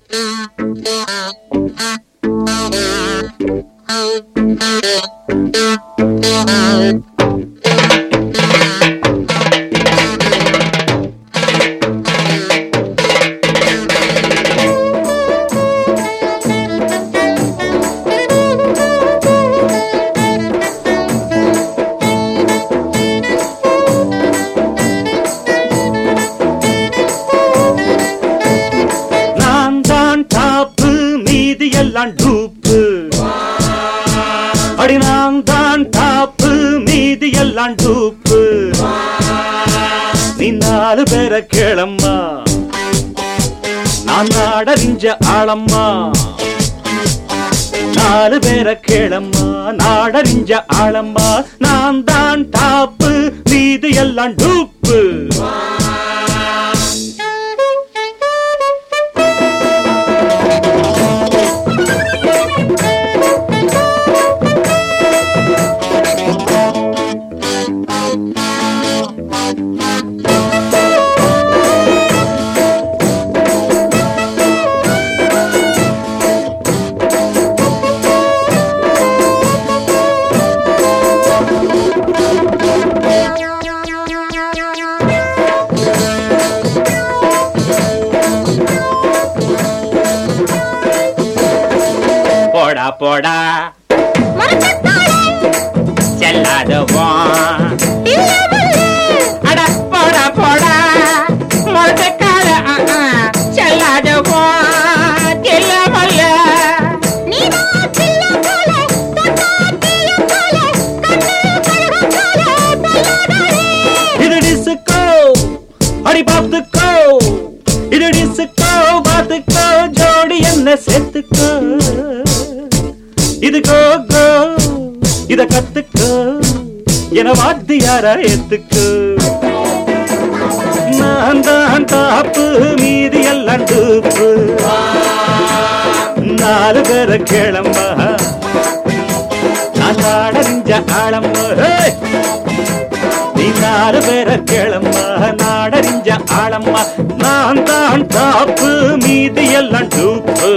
நான் தான் டாப்பு மீதி எல்லாம் டூப்பு அடி நான் தான் டாப்பு மீதி எல்லாம் டூப்பு நீ நாலு பேரை கேளம்மா நான் நாடறிஞ்ச ஆளம்மா நாலு பேரை கேளம்மா நாடறிஞ்ச ஆளம்மா நான் தான் டாப்பு மீதி எல்லாம் டூப்பு போடா போடா செல்லாதவா அட போடா போடா முழக்கால செல்லாதவா தெல்லமல்ல இது டிஸ்கோ அடி பார்த்துக்கோ இது டிஸ்கோ பார்த்துக்கோ ஜோடி என்ன சேர்த்துக்கோ இது கோ கோ இத கத்துக்கோ என வாத்தியார ஏத்துக்கோ நான் தான் டாப்பு மீதி எல்லாம் டூப்பு நாலு பேரை கேளம்பா நான் நாடறிஞ்ச ஆளம்மா ஹே! நீ நாலு பேரை கேளம்மா நாடறிஞ்ச ஆளம்மா நான் தான் டாப்பு மீதி எல்லாம் டூப்பு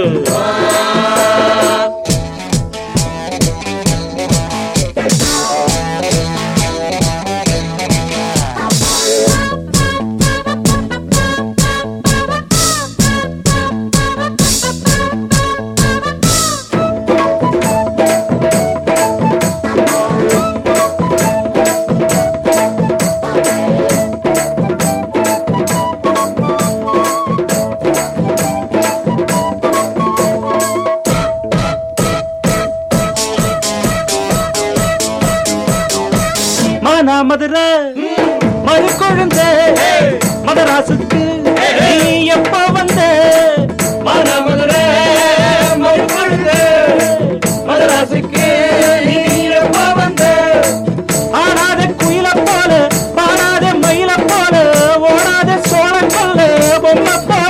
மானா மதுரை மறு கொழுந்த மதராசுக்கு நீ எப்ப வந்த மானா மதுரை மறு கொழுந்த மதராசுக்கு நீ எப்ப வந்த ஆடாத குயில போல பாடாத மயில போல ஓடாத சோழ கொல்ல பொம்மை போல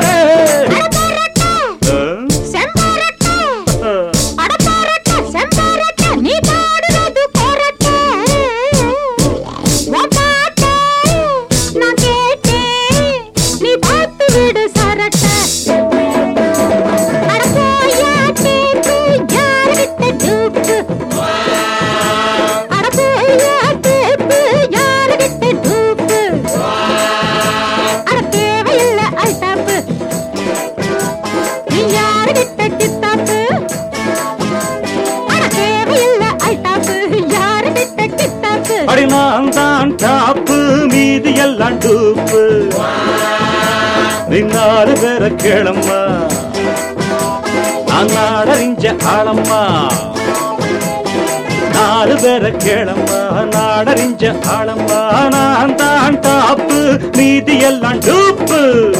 நீ பாடுறது போரட்ட உன் பாட்ட நான் கேட்டேன் நீ பார்த்து விடு சரட்ட அட போயா டேப்பு யார்கிட்ட டூப்பு அட போயா டேப்பு யார்கிட்ட டூப்பு அட தேவையில்லை அல்டாப்பு நீ யார்கிட்ட டித்தாப்பு அட தேவையில்லை அல்டாப்பு யார்கிட்ட டித்தாப்பு அடி நான் தான் டாப்பு மீதி எல்லாம் டூப்பு நீ நாலு பேரை கேளம்மா நான் நாடறிஞ்ச ஆளம்மா நாலு பேரை கேளம்மா நாடறிஞ்ச ஆளம்மா நான் தான் டாப்பு மீதி எல்லாம் டூப்பு